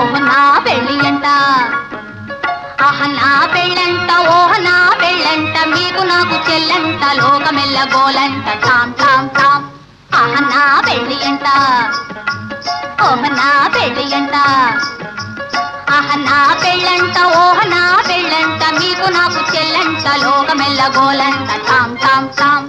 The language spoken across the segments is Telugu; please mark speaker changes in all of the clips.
Speaker 1: ఓహ నా పెళ్ళి అంట ఆహ నా పెళ్ళంట ఓహ నా పెళ్ళంట మీకు నాకు చెల్లంట లోకమెల్ల గోలంట టామ్ టామ్ టామ్ ఆహ నా పెళ్ళి అంట ఓహ నా పెళ్ళి అంట ఆహ నా పెళ్ళంట ఓహ నా పెళ్ళంట మీకు నాకు చెల్లంట లోకమెల్ల గోలంట టామ్ టామ్ టామ్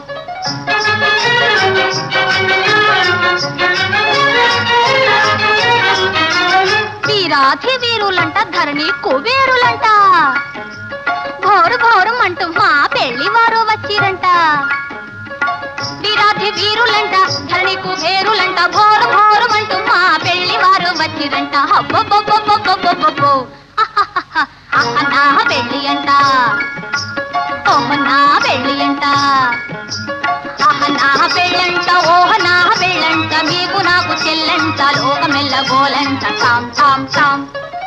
Speaker 1: వీరాధి వీరులంట ధరణి కుబేరులంట ఘోరు ఘోరం అంటూ మా పెళ్లి వారు వచ్చిరంట వీరాధి వీరులంట ధరణి కుబేరులంట ఘోరు ఘోరం అంటూ మా పెళ్లి వారు వచ్చిరంట హబ్బబ్బబ్బబ్బబ్బబ్బబ్బో. అహహహ. అహ నా పెళ్లి అంట ఓహ నా పెళ్లి అంట ఆహ నా పెళ్ళంట ఓహ నా పెళ్ళంట మీకు నాకు చెల్లంట లోకమెల్ల గోలంట టామ్ టామ్ టామ్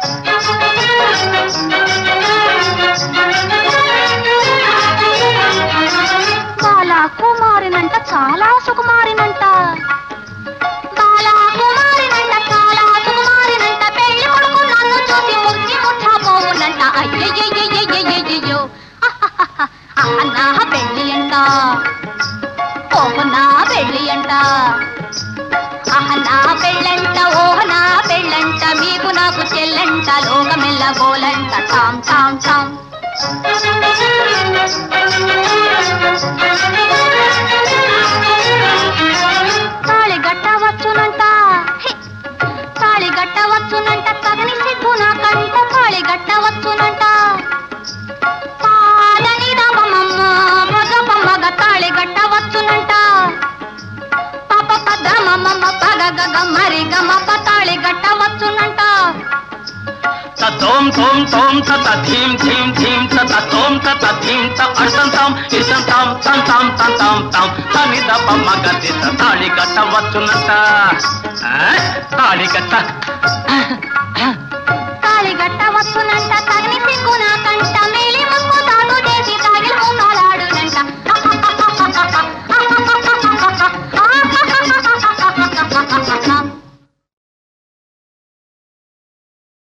Speaker 1: బాలా కుమారినంట చాలా సుకుమారినంట బాలా కుమారినంట చాలా సుకుమారినంట పెళ్లి కొడుకు నన్ను చూసి ముచ్చి ముచ్చపోవునంట అయ్యయ్యయ్యయ్యయ్యయ్యో అహ నా పెళ్ళి అంట ఓహ నా పెళ్ళి అంట ఆహ నా పెళ్ళంట ఓహ నా పెళ్ళంట మీకు నాకు చెల్లంట లోకమెల్ల గోలంట టామ్ టామ్ టామ్ తాళి గట్టవచ్చునంట హి! తాళి గట్టవచ్చునంట తగని సిగ్గు నాకంట తాళి గట్టవచ్చునంట పాలని రామమ్మ భజపమ్మగ తాళి గట్టవచ్చునంట పాప పద మమ్మ పగ గగ మరి గమ తాళి గట్టవచ్చునంట
Speaker 2: తోం తోం తోం తత ధీం ధీం ధీం తత తోం తత ధీం త అర్థం తాం ఇసం తాం తం తాం తం తాం తాం తని దప మగ దిత తాళి కట్టవచ్చునంట ఆ? తాళి కట్ట
Speaker 1: తాళి గట్టవచ్చునంట తగని సిగ్గు నాకంట మేలి ముక్కు తాను చేసి తాగిలు